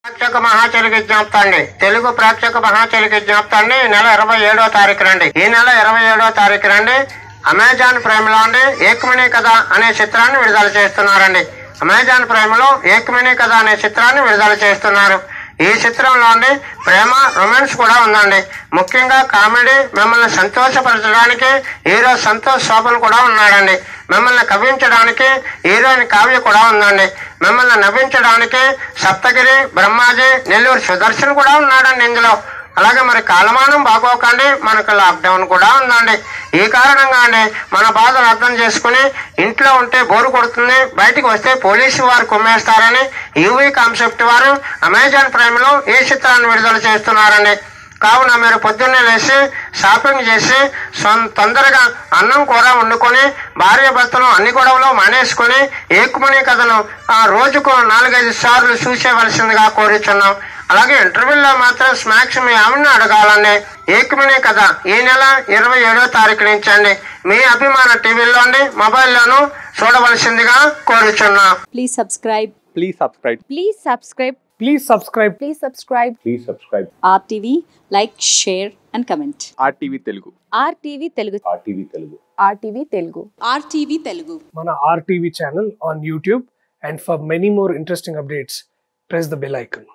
ప్రేక్షక మహాచలి విజ్ఞప్తి అండి తెలుగు ప్రేక్షక మహాచలి విజ్ఞప్తి అండి ఈ నెల ఇరవై ఏడో తారీఖు రండి ఈ నెల ఇరవై ఏడో తారీఖు రండి అమెజాన్ ప్రైమ్ లో అండి ఏకమిని కథ అనే చిత్రాన్ని విడుదల చేస్తున్నారండి అమెజాన్ ప్రైమ్ లో ఏకమిని కథ అనే చిత్రాన్ని విడుదల చేస్తున్నారు ఈ చిత్రంలో అండి ప్రేమ రొమాన్స్ కూడా ఉందండి ముఖ్యంగా కామెడీ మిమ్మల్ని సంతోషపరచడానికి హీరో సంతోష్ శోభన్ కూడా ఉన్నాడండి మిమ్మల్ని కవించడానికి హీరోయిన్ కావ్య కూడా ఉందండి మిమ్మల్ని నవ్వించడానికి సప్తగిరి బ్రహ్మాజీ నెల్లూరు సుదర్శన్ కూడా ఉన్నాడండి ఇందులో అలాగే మరి కాలమానం బాగోకండి మనకు లాక్డౌన్ కూడా ఉందండి ఈ కారణంగా అండి మన బాధలు అర్థం చేసుకుని ఇంట్లో ఉంటే బోరు కొడుతుంది బయటికి వస్తే పోలీసు వారు కుమ్మేస్తారని యూవీ కాన్సెప్ట్ వారు అమెజాన్ ప్రైమ్ లో ఈ చిత్రాన్ని విడుదల చేస్తున్నారండి కావున మీరు పొద్దున్నే లేచి షాపింగ్ చేసి సొం- తొందరగా అన్నం కూర వండుకొని భార్య భర్తలు అన్ని గొడవలు మానేసుకొని ఏకుమని కథను ఆ రోజుకు నాలుగైదు సార్లు చూసేవలసిందిగా కోరుచున్నాం అలాగే ఇంటర్వ్యూలో మాత్రం స్నాక్స్ మీ ఆమెను అడగాలండి ఏకమనే కథ ఈ నెల ఇరవై ఏడో తారీఖు నుంచి అండి మీ అభిమాన టీవీలో అండి మొబైల్లోనూ చూడవలసిందిగా కోరుచున్నాం Please subscribe. Please subscribe. Please subscribe. Please subscribe. Please subscribe. Please subscribe. RTV, like, share, and comment. RTV Telugu. RTV Telugu. RTV Telugu. RTV Telugu. RTV Telugu. Mana RTV channel on YouTube. And for many more interesting updates, press the bell icon.